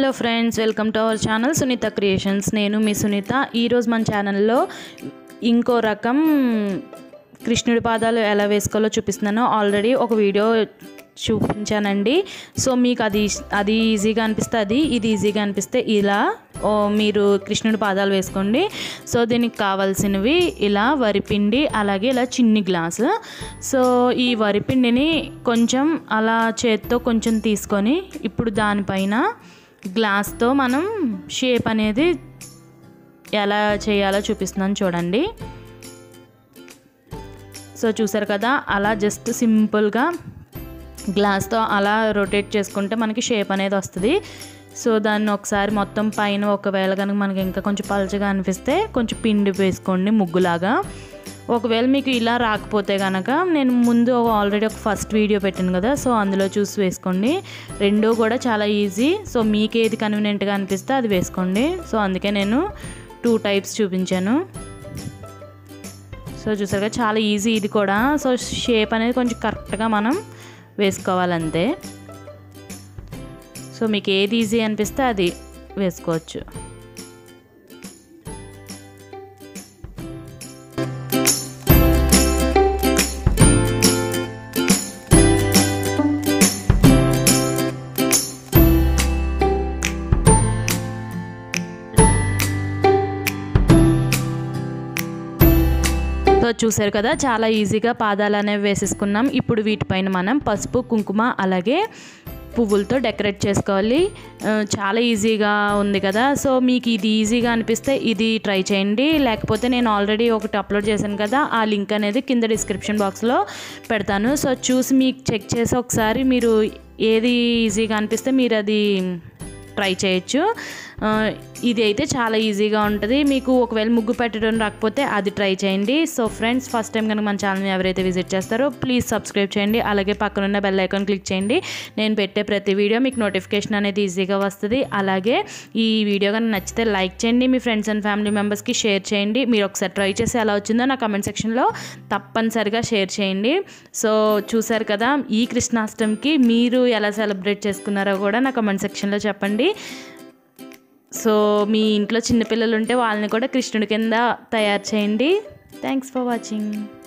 hello friends welcome to our channel Sunitha creations నేను మీ సునీత ఈరోజు మన ఛానల్లో ఇంకో రకం కృష్ణుడి పాదాలు ఎలా వేసుకోవాలో చూపిస్తున్నాను ఆల్రెడీ ఒక వీడియో చూపించానండి సో మీకు అది అది ఈజీగా అనిపిస్తే అది ఇది ఈజీగా అనిపిస్తే ఇలా ఓ మీరు కృష్ణుడి పాదాలు వేసుకోండి సో దీనికి కావాల్సినవి ఇలా వరిపిండి అలాగే ఇలా చిన్ని గ్లాసు సో ఈ వరిపిండిని కొంచెం అలా చేత్తో కొంచెం తీసుకొని ఇప్పుడు దానిపైన గ్లాస్తో మనం షేప్ అనేది ఎలా చేయాలో చూపిస్తున్నాను చూడండి సో చూసారు కదా అలా జస్ట్ సింపుల్గా గ్లాస్తో అలా రొటేట్ చేసుకుంటే మనకి షేప్ అనేది వస్తుంది సో దాన్ని ఒకసారి మొత్తం పైన ఒకవేళ కనుక మనకి ఇంకా కొంచెం పలచగా అనిపిస్తే కొంచెం పిండి వేసుకోండి ముగ్గులాగా ఒకవేళ మీకు ఇలా రాకపోతే కనుక నేను ముందు ఆల్రెడీ ఒక ఫస్ట్ వీడియో పెట్టాను కదా సో అందులో చూసి వేసుకోండి రెండూ కూడా చాలా ఈజీ సో మీకు ఏది కన్వీనియంట్గా అనిపిస్తే అది వేసుకోండి సో అందుకే నేను టూ టైప్స్ చూపించాను సో చూసారుగా చాలా ఈజీ ఇది కూడా సో షేప్ అనేది కొంచెం కరెక్ట్గా మనం వేసుకోవాలంతే సో మీకు ఏది ఈజీ అనిపిస్తే అది వేసుకోవచ్చు సో చూసారు కదా చాలా ఈజీగా పాదాలు అనేవి వేసేసుకున్నాం ఇప్పుడు వీటిపైన మనం పసుపు కుంకుమ అలాగే పువ్వులతో డెకరేట్ చేసుకోవాలి చాలా ఈజీగా ఉంది కదా సో మీకు ఇది ఈజీగా అనిపిస్తే ఇది ట్రై చేయండి లేకపోతే నేను ఆల్రెడీ ఒకటి అప్లోడ్ చేశాను కదా ఆ లింక్ అనేది కింద డిస్క్రిప్షన్ బాక్స్లో పెడతాను సో చూసి మీకు చెక్ చేసి ఒకసారి మీరు ఏది ఈజీగా అనిపిస్తే మీరు అది ట్రై చేయొచ్చు ఇది అయితే చాలా ఈజీగా ఉంటుంది మీకు ఒకవేళ ముగ్గు పెట్టడం రాకపోతే అది ట్రై చేయండి సో ఫ్రెండ్స్ ఫస్ట్ టైం కనుక మన ఛానల్ని ఎవరైతే విజిట్ చేస్తారో ప్లీజ్ సబ్స్క్రైబ్ చేయండి అలాగే పక్కనున్న బెల్ ఐకాన్ క్లిక్ చేయండి నేను పెట్టే ప్రతి వీడియో మీకు నోటిఫికేషన్ అనేది ఈజీగా వస్తుంది అలాగే ఈ వీడియో కనుక నచ్చితే లైక్ చేయండి మీ ఫ్రెండ్స్ అండ్ ఫ్యామిలీ మెంబర్స్కి షేర్ చేయండి మీరు ఒకసారి ట్రై చేసి ఎలా వచ్చిందో నా కమెంట్ సెక్షన్లో తప్పనిసరిగా షేర్ చేయండి సో చూసారు కదా ఈ కృష్ణాష్టమికి మీరు ఎలా సెలబ్రేట్ చేసుకున్నారో కూడా నా కమెంట్ సెక్షన్లో చెప్పండి సో మీ ఇంట్లో చిన్నపిల్లలు ఉంటే వాళ్ళని కూడా కృష్ణుడి కింద తయారు చేయండి థ్యాంక్స్ ఫర్ వాచింగ్